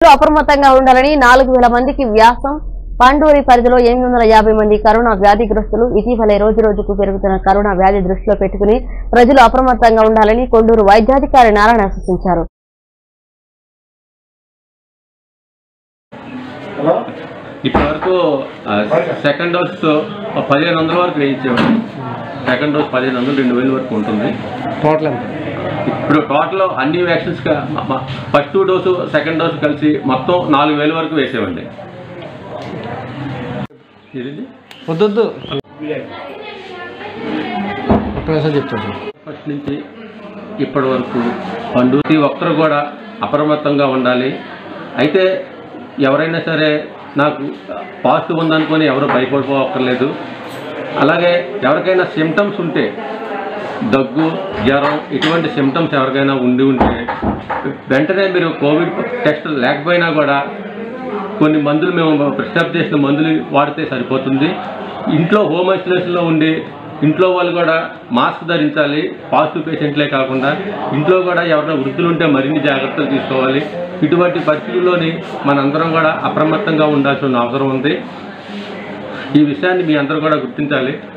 ప్రజలు అప్రమత్తంగా ఉండాలని నాలుగు వేల మందికి వ్యాసం పండూరి పరిధిలో ఎనిమిది వందల యాభై మంది కరోనా వ్యాధిగ్రస్తులు ఇటీవలే రోజు రోజుకు పెరుగుతున్న కరోనా వ్యాధి దృష్టిలో పెట్టుకుని ప్రజలు అప్రమత్తంగా ఉండాలని కొండూరు వైద్యాధికారి నారాయణ సూచించారు ఇప్పటివరకు ఆ, సెకండ్ డోస్ పదిహేను వందల వరకు వేయించేవాడి సెకండ్ డోస్ పదిహేను వందలు రెండు వేల వరకు ఉంటుంది టోటల్ ఎంత ఇప్పుడు టోటల్ అన్ని vaccines first two dose second dose కలిసి మొత్తం నాలుగు వేల వరకు వేసేవండి ఇది వద్దొద్దు ఒక్క నిమిషం చెప్తాను సార్ ఫస్ట్ నుంచి ఇప్పటి వరకు పండు ప్రతి ఒక్కరు కూడా అప్రమత్తంగా ఉండాలి అయితే ఎవరైనా సరే నాకు పాజిటివ్ ఉందనుకొని ఎవరు భయపడిపోక్కర్లేదు అలాగే ఎవరికైనా సిమ్టమ్స్ ఉంటే దగ్గు జ్వరం ఇటువంటి సిమ్టమ్స్ ఎవరికైనా ఉండి ఉంటే వెంటనే మీరు కోవిడ్ టెస్ట్ లేకపోయినా కూడా కొన్ని మందులు మేము ప్రిస్క్రైబ్ చేసిన మందులు వాడితే సరిపోతుంది ఇంట్లో హోమ్ ఐసోలేషన్లో ఉండి ఇంట్లో వాళ్ళు కూడా మాస్క్ ధరించాలి పాజిటివ్ పేషెంట్లే కాకుండా ఇంట్లో కూడా ఎవరైనా వృద్ధులు ఉంటే మరిన్ని జాగ్రత్తలు తీసుకోవాలి ఇటువంటి పరిస్థితుల్లోని మనందరం కూడా అప్రమత్తంగా ఉండాల్సిన అవసరం ఉంది ఈ విషయాన్ని మీ అందరూ కూడా గుర్తించాలి